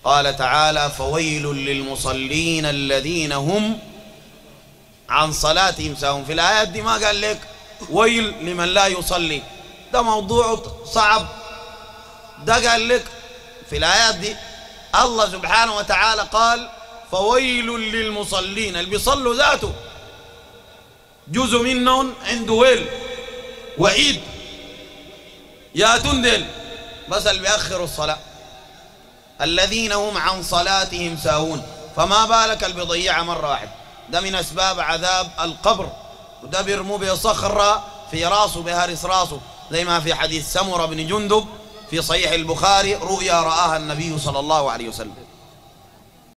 قال تعالى فويل للمصلين الذين هم عن صلاتهم ساهون في الآيات دي ما قال لك ويل لمن لا يصلي ده موضوع صعب ده قال لك في الآيات دي الله سبحانه وتعالى قال فويل للمصلين اللي بيصلوا ذاته جزء منهم عنده ويل وعيد يا تندل بس اللي بيأخروا الصلاة الذين هم عن صلاتهم ساهون فما بالك اللي بيضيعها مرة واحدة ده من أسباب عذاب القبر وده بيرموا بصخرة في راسه بهرس راسه زي ما في حديث سمرة بن جندب في صحيح البخاري رؤيا رآها النبي صلى الله عليه وسلم